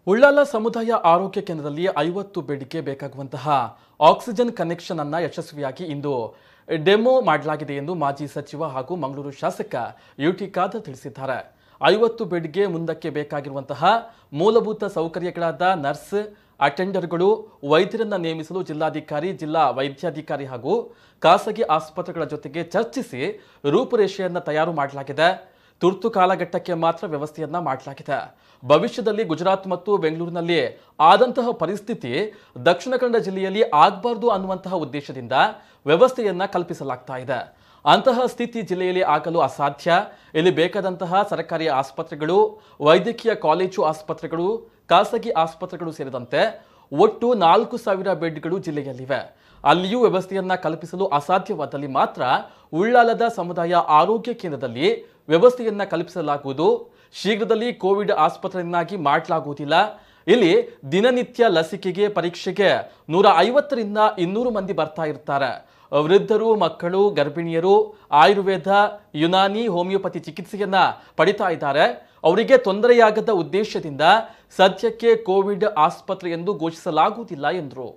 ಉಳ್ಳಾಲ ಸಮುದಾಯ ಆರೋಗ್ಯ ಕೇಂದ್ರದಲ್ಲಿ ಐವತ್ತು ಬೆಡ್ಗೆ ಬೇಕಾಗುವಂತಹ ಆಕ್ಸಿಜನ್ ಕನೆಕ್ಷನ್ ಅನ್ನ ಯಶಸ್ವಿಯಾಗಿ ಇಂದು ಡೆಮೋ ಮಾಡಲಾಗಿದೆ ಎಂದು ಮಾಜಿ ಸಚಿವ ಹಾಗೂ ಮಂಗಳೂರು ಶಾಸಕ ಯುಟಿ ಖಾದರ್ ತಿಳಿಸಿದ್ದಾರೆ ಐವತ್ತು ಬೆಡ್ಗೆ ಮುಂದಕ್ಕೆ ಬೇಕಾಗಿರುವಂತಹ ಮೂಲಭೂತ ಸೌಕರ್ಯಗಳಾದ ನರ್ಸ್ ಅಟೆಂಡರ್ಗಳು ವೈದ್ಯರನ್ನ ನೇಮಿಸಲು ಜಿಲ್ಲಾಧಿಕಾರಿ ಜಿಲ್ಲಾ ವೈದ್ಯಾಧಿಕಾರಿ ಹಾಗೂ ಖಾಸಗಿ ಆಸ್ಪತ್ರೆಗಳ ಜೊತೆಗೆ ಚರ್ಚಿಸಿ ರೂಪುರೇಷೆಯನ್ನ ತಯಾರು ಮಾಡಲಾಗಿದೆ ತುರ್ತು ಕಾಲಘಟ್ಟಕ್ಕೆ ಮಾತ್ರ ವ್ಯವಸ್ಥೆಯನ್ನ ಮಾಡಲಾಗಿದೆ ಭವಿಷ್ಯದಲ್ಲಿ ಗುಜರಾತ್ ಮತ್ತು ಬೆಂಗಳೂರಿನಲ್ಲಿ ಆದಂತಹ ಪರಿಸ್ಥಿತಿ ದಕ್ಷಿಣ ಕನ್ನಡ ಜಿಲ್ಲೆಯಲ್ಲಿ ಆಗಬಾರ್ದು ಅನ್ನುವಂತಹ ಉದ್ದೇಶದಿಂದ ವ್ಯವಸ್ಥೆಯನ್ನ ಕಲ್ಪಿಸಲಾಗ್ತಾ ಇದೆ ಅಂತಹ ಸ್ಥಿತಿ ಜಿಲ್ಲೆಯಲ್ಲಿ ಆಗಲು ಅಸಾಧ್ಯ ಇಲ್ಲಿ ಬೇಕಾದಂತಹ ಸರ್ಕಾರಿ ಆಸ್ಪತ್ರೆಗಳು ವೈದ್ಯಕೀಯ ಕಾಲೇಜು ಆಸ್ಪತ್ರೆಗಳು ಖಾಸಗಿ ಆಸ್ಪತ್ರೆಗಳು ಸೇರಿದಂತೆ ಒಟ್ಟು ನಾಲ್ಕು ಸಾವಿರ ಬೆಡ್ಗಳು ಜಿಲ್ಲೆಯಲ್ಲಿವೆ ಅಲ್ಲಿಯೂ ವ್ಯವಸ್ಥೆಯನ್ನ ಕಲ್ಪಿಸಲು ಅಸಾಧ್ಯವಾದಲ್ಲಿ ಮಾತ್ರ ಉಳ್ಳಾಲದ ಸಮುದಾಯ ಆರೋಗ್ಯ ಕೇಂದ್ರದಲ್ಲಿ ವ್ಯವಸ್ಥೆಯನ್ನ ಕಲ್ಪಿಸಲಾಗುವುದು ಶೀಘ್ರದಲ್ಲಿ ಕೋವಿಡ್ ಆಸ್ಪತ್ರೆಯನ್ನಾಗಿ ಮಾಡಲಾಗುವುದಿಲ್ಲ ಇಲ್ಲಿ ದಿನನಿತ್ಯ ಲಸಿಕೆಗೆ ಪರೀಕ್ಷೆಗೆ ನೂರ ಐವತ್ತರಿಂದ ಇನ್ನೂರು ಮಂದಿ ಬರ್ತಾ ಇರ್ತಾರೆ ವೃದ್ಧರು ಮಕ್ಕಳು ಗರ್ಭಿಣಿಯರು ಆಯುರ್ವೇದ ಯುನಾನಿ ಹೋಮಿಯೋಪತಿ ಚಿಕಿತ್ಸೆಯನ್ನ ಪಡಿತಾ ಇದ್ದಾರೆ ಅವರಿಗೆ ತೊಂದರೆಯಾಗದ ಉದ್ದೇಶದಿಂದ ಸದ್ಯಕ್ಕೆ ಕೋವಿಡ್ ಆಸ್ಪತ್ರೆ ಎಂದು ಘೋಷಿಸಲಾಗುವುದಿಲ್ಲ ಎಂದರು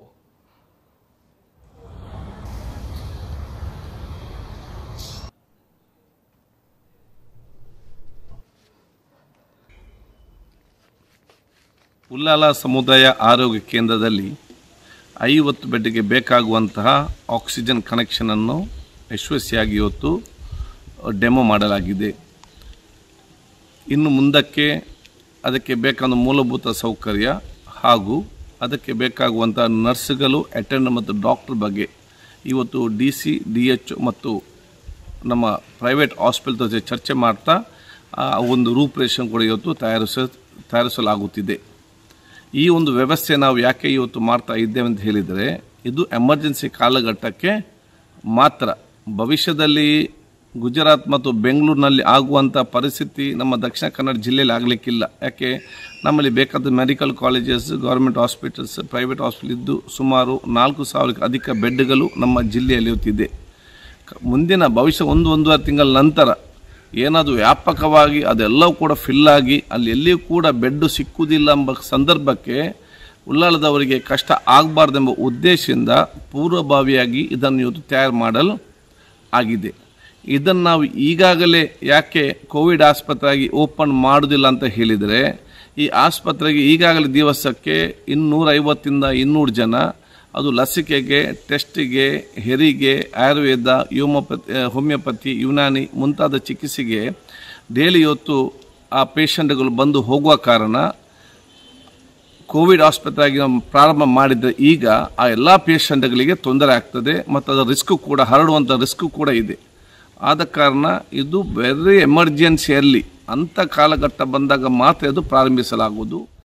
ಉಲ್ಲಾಲ ಸಮುದಾಯ ಆರೋಗ್ಯ ಕೇಂದ್ರದಲ್ಲಿ ಐವತ್ತು ಬೆಡ್ಗೆ ಬೇಕಾಗುವಂತಹ ಆಕ್ಸಿಜನ್ ಕನೆಕ್ಷನನ್ನು ಯಶಸ್ವಿಯಾಗಿ ಇವತ್ತು ಡೆಮೋ ಮಾಡಲಾಗಿದೆ ಇನ್ನು ಮುಂದಕ್ಕೆ ಅದಕ್ಕೆ ಬೇಕಾದ ಮೂಲಭೂತ ಸೌಕರ್ಯ ಹಾಗೂ ಅದಕ್ಕೆ ಬೇಕಾಗುವಂಥ ನರ್ಸ್ಗಳು ಅಟೆಂಡ್ ಮತ್ತು ಡಾಕ್ಟರ್ ಬಗ್ಗೆ ಇವತ್ತು ಡಿ ಸಿ ಡಿ ಎಚ್ ಮತ್ತು ನಮ್ಮ ಪ್ರೈವೇಟ್ ಹಾಸ್ಪಿಟಲ್ ಜೊತೆ ಚರ್ಚೆ ಮಾಡ್ತಾ ಆ ಒಂದು ರೂಪುರೇಷನ್ ಕೂಡ ಇವತ್ತು ತಯಾರಿಸ ತಯಾರಿಸಲಾಗುತ್ತಿದೆ ಈ ಒಂದು ವ್ಯವಸ್ಥೆ ನಾವು ಯಾಕೆ ಇವತ್ತು ಮಾಡ್ತಾ ಇದ್ದೇವೆ ಅಂತ ಹೇಳಿದರೆ ಇದು ಎಮರ್ಜೆನ್ಸಿ ಕಾಲಘಟ್ಟಕ್ಕೆ ಮಾತ್ರ ಭವಿಷ್ಯದಲ್ಲಿ ಗುಜರಾತ್ ಮತ್ತು ಬೆಂಗಳೂರಿನಲ್ಲಿ ಆಗುವಂಥ ಪರಿಸ್ಥಿತಿ ನಮ್ಮ ದಕ್ಷಿಣ ಕನ್ನಡ ಜಿಲ್ಲೆಯಲ್ಲಿ ಆಗಲಿಕ್ಕಿಲ್ಲ ಯಾಕೆ ನಮ್ಮಲ್ಲಿ ಬೇಕಾದ medical colleges government hospitals private hospital ಇದ್ದು ಸುಮಾರು ನಾಲ್ಕು ಸಾವಿರಕ್ಕೆ ಅಧಿಕ ಬೆಡ್ಗಳು ನಮ್ಮ ಜಿಲ್ಲೆಯಲ್ಲಿ ಇವತ್ತಿದೆ ಕ- ಮುಂದಿನ ಭವಿಷ್ಯ ಒಂದು ಒಂದೂವರೆ ತಿಂಗಳ ನಂತರ ಏನಾದರೂ ವ್ಯಾಪಕವಾಗಿ ಅದೆಲ್ಲವೂ ಕೂಡ ಫಿಲ್ ಆಗಿ ಅಲ್ಲಿ ಎಲ್ಲಿಯೂ ಕೂಡ ಬೆಡ್ಡು ಸಿಕ್ಕುವುದಿಲ್ಲ ಎಂಬ ಸಂದರ್ಭಕ್ಕೆ ಉಳ್ಳಾಲದವರಿಗೆ ಕಷ್ಟ ಆಗಬಾರ್ದೆಂಬ ಉದ್ದೇಶದಿಂದ ಪೂರ್ವಭಾವಿಯಾಗಿ ಇದನ್ನು ಇವತ್ತು ತಯಾರು ಮಾಡಲು ಆಗಿದೆ ಇದನ್ನು ನಾವು ಈಗಾಗಲೇ ಯಾಕೆ ಕೋವಿಡ್ ಆಸ್ಪತ್ರೆಯಾಗಿ ಓಪನ್ ಮಾಡೋದಿಲ್ಲ ಅಂತ ಹೇಳಿದರೆ ಈ ಆಸ್ಪತ್ರೆಗೆ ಈಗಾಗಲೇ ದಿವಸಕ್ಕೆ ಇನ್ನೂರೈವತ್ತಿಂದ ಇನ್ನೂರು ಜನ ಅದು ಲಸಿಕೆಗೆ ಟೆಸ್ಟಿಗೆ ಹೆರಿಗೆ ಆಯುರ್ವೇದ ಯೂಮೋಪತಿ ಹೋಮಿಯೋಪತಿ ಯುನಾನಿ ಮುಂತಾದ ಚಿಕಿತ್ಸೆಗೆ ಡೈಲಿ ಇವತ್ತು ಆ ಪೇಷಂಟ್ಗಳು ಬಂದು ಹೋಗುವ ಕಾರಣ ಕೋವಿಡ್ ಆಸ್ಪತ್ರೆಯಾಗಿ ನಾವು ಪ್ರಾರಂಭ ಮಾಡಿದರೆ ಈಗ ಆ ಎಲ್ಲ ಪೇಷಂಟ್ಗಳಿಗೆ ತೊಂದರೆ ಆಗ್ತದೆ ಮತ್ತು ಅದರ ರಿಸ್ಕ್ ಕೂಡ ಹರಡುವಂಥ ರಿಸ್ಕ್ ಕೂಡ ಇದೆ ಆದ ಕಾರಣ ಇದು ವೆರಿ ಎಮರ್ಜೆನ್ಸಿಯಲ್ಲಿ ಅಂಥ ಕಾಲಘಟ್ಟ ಬಂದಾಗ ಮಾತ್ರ ಇದು ಪ್ರಾರಂಭಿಸಲಾಗುವುದು